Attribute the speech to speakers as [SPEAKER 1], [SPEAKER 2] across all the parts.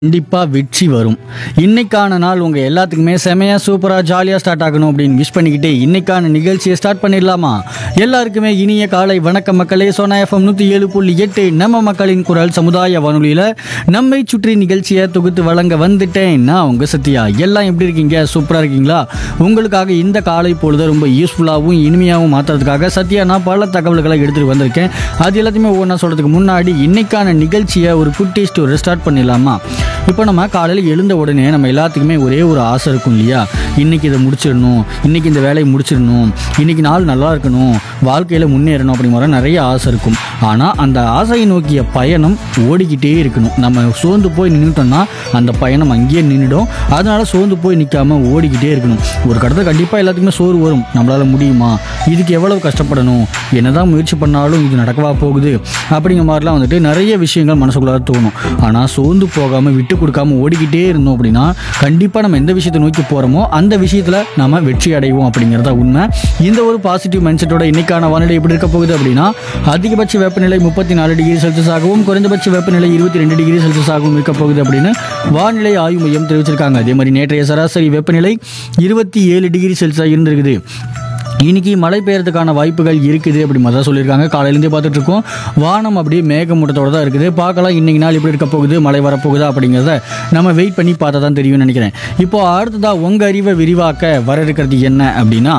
[SPEAKER 1] கண்டிப்பாக வெற்றி வரும் இன்னைக்கான நாள் உங்கள் எல்லாத்துக்குமே செமையாக சூப்பராக ஜாலியாக ஸ்டார்ட் ஆகணும் அப்படின்னு விஷ் பண்ணிக்கிட்டு இன்னைக்கான நிகழ்ச்சியை ஸ்டார்ட் பண்ணிடலாமா எல்லாருக்குமே இனிய காலை வணக்கம் மக்களே சோனா எஃப்எம் நூற்றி ஏழு புள்ளி எட்டு நம்ம மக்களின் குரல் சமுதாய வானொலியில் நம்மை சுற்றி நிகழ்ச்சியை தொகுத்து வழங்க வந்துட்டேன் நான் உங்கள் சத்யா எல்லாம் எப்படி இருக்கீங்க சூப்பராக இருக்கீங்களா உங்களுக்காக இந்த காலை பொழுது ரொம்ப யூஸ்ஃபுல்லாகவும் இனிமையாகவும் மாற்றுறதுக்காக சத்யா நான் பல தகவல்களை எடுத்துகிட்டு வந்திருக்கேன் அது எல்லாத்தையுமே ஒவ்வொன்றா சொல்கிறதுக்கு முன்னாடி இன்னைக்கான நிகழ்ச்சியை ஒரு குட்டி ஸ்டோரி ஸ்டார்ட் பண்ணிடலாமா இப்போ நம்ம காலையில் எழுந்த உடனே நம்ம எல்லாத்துக்குமே ஒரே ஒரு ஆசை இருக்கும் இல்லையா இன்னைக்கு இதை முடிச்சிடணும் இன்னைக்கு இந்த வேலையை முடிச்சிடணும் இன்னைக்கு நாள் நல்லா இருக்கணும் வாழ்க்கையில் முன்னேறணும் அப்படிங்கிற நிறைய ஆசை இருக்கும் ஆனால் அந்த ஆசையை நோக்கிய பயணம் ஓடிக்கிட்டே இருக்கணும் நம்ம சோர்ந்து போய் நின்றுட்டோம்னா அந்த பயணம் அங்கேயே நின்றுடும் அதனால சோர்ந்து போய் நிற்காம ஓடிக்கிட்டே இருக்கணும் ஒரு கடத்தை கண்டிப்பாக எல்லாத்துக்குமே சோறு வரும் நம்மளால முடியுமா இதுக்கு எவ்வளவு கஷ்டப்படணும் என்னதான் முயற்சி பண்ணாலும் இது நடக்கவா போகுது அப்படிங்கிற மாதிரிலாம் வந்துட்டு நிறைய விஷயங்கள் மனசுக்குள்ளார தோணும் ஆனால் சோர்ந்து போகாமல் விட்டு கொடுக்காம ஓடிக்கிட்டே இருந்தோம் அப்படின்னா கண்டிப்பாக நம்ம எந்த விஷயத்தை நோக்கி போகிறோமோ அந்த விஷயத்தில் நம்ம வெற்றி அடைவோம் அப்படிங்கிறதா உண்மை இந்த ஒரு பாசிட்டிவ் மைண்ட் செட்டோட இன்னைக்கான வானிலை எப்படி இருக்க போகுது அப்படின்னா அதிகபட்ச வெப்பநிலை முப்பத்தி நாலு டிகிரி செல்சியஸ் ஆகவும் குறைந்தபட்ச வெப்பநிலை இருபத்தி ரெண்டு டிகிரி செல்சியஸ் ஆகவும் இருக்க போகுது அப்படின்னு வானிலை ஆய்வு மையம் தெரிவிச்சிருக்காங்க அதே மாதிரி நேற்றைய சராசரி வெப்பநிலை இருபத்தி ஏழு டிகிரி செல்சியஸாக இருந்திருக்குது இன்னைக்கு மழை பெய்யறதுக்கான வாய்ப்புகள் இருக்குது அப்படி மாதிரி தான் சொல்லியிருக்காங்க காலையிலேருந்தே பார்த்துட்டு இருக்கோம் வானம் அப்படியே மேகமூட்டத்தோட தான் இருக்குது பார்க்கலாம் இன்னைக்கு நாள் எப்படி இருக்க போகுது மழை வரப்போகுதா அப்படிங்கிறத நம்ம வெயிட் பண்ணி பார்த்தா தான் தெரியும்னு நினைக்கிறேன் இப்போ அடுத்ததா உங்கள் அறிவை விரிவாக்க வர இருக்கிறது என்ன அப்படின்னா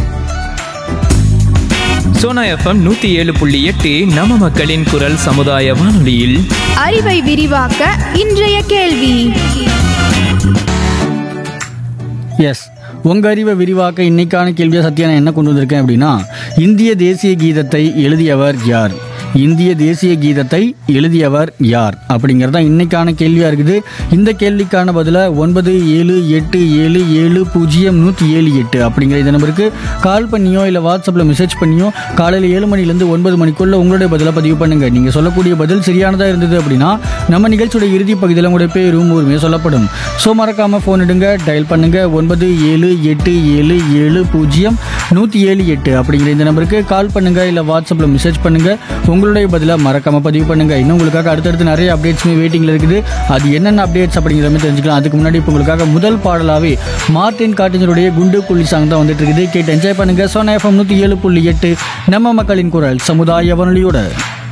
[SPEAKER 2] சோனா எஃப்எம் நூத்தி ஏழு புள்ளி எட்டு நம்ம மக்களின் குரல் சமுதாய வானொலியில்
[SPEAKER 3] அறிவை விரிவாக்க இன்றைய கேள்வி
[SPEAKER 1] எஸ் உங்கள் அறிவை விரிவாக்க இன்னைக்கான கேள்வியாக சத்யா நான் என்ன கொண்டு வந்திருக்கேன் அப்படின்னா இந்திய தேசிய கீதத்தை எழுதியவர் யார் இந்திய தேசிய கீதத்தை எழுதியவர் யார் அப்படிங்கிறது தான் இன்னைக்கான கேள்வியாக இருக்குது இந்த கேள்விக்கான பதிலை ஒன்பது ஏழு எட்டு ஏழு ஏழு பூஜ்ஜியம் நூற்றி ஏழு எட்டு அப்படிங்கிற இந்த நம்பருக்கு கால் பண்ணியோ இல்லை வாட்ஸ்அப்பில் மெசேஜ் பண்ணியோ காலையில் ஏழு மணிலேருந்து ஒன்பது மணிக்குள்ள உங்களுடைய பதிலை பதிவு பண்ணுங்கள் நீங்கள் சொல்லக்கூடிய பதில் சரியானதாக இருந்தது அப்படின்னா நம்ம நிகழ்ச்சியோட இறுதி பகுதியில் உங்களுடைய பேரும் ஊருமே சொல்லப்படும் ஸோ மறக்காமல் ஃபோன் எடுங்க டயல் பண்ணுங்க ஒன்பது ஏழு எட்டு ஏழு ஏழு பூஜ்ஜியம் நூற்றி ஏழு எட்டு அப்படிங்கிற இந்த நம்பருக்கு கால் பண்ணுங்க இல்லை வாட்ஸ்அப்பில் மெசேஜ் பண்ணுங்க உங்களுடைய பதிலாக மறக்காம பதிவு பண்ணுங்க இன்னும் உங்களுக்காக அடுத்தடுத்து நிறைய அப்டேட்ஸுமே வெயிட்டிங்கில் இருக்குது அது என்னென்ன அப்டேட்ஸ் அப்படிங்கிற மாதிரி தெரிஞ்சுக்கலாம் அதுக்கு முன்னாடி இப்போ உங்களுக்காக முதல் பாடலாவே மார்டின் காட்டினருடைய குண்டு புள்ளி சாங் தான் வந்துட்டு இருக்குது கேட்டு என்ஜாய் பண்ணுங்க சோனா எஃப்எம் நூற்றி ஏழு புள்ளி எட்டு நம்ம மக்களின் குரல் சமுதாய வானொலியோட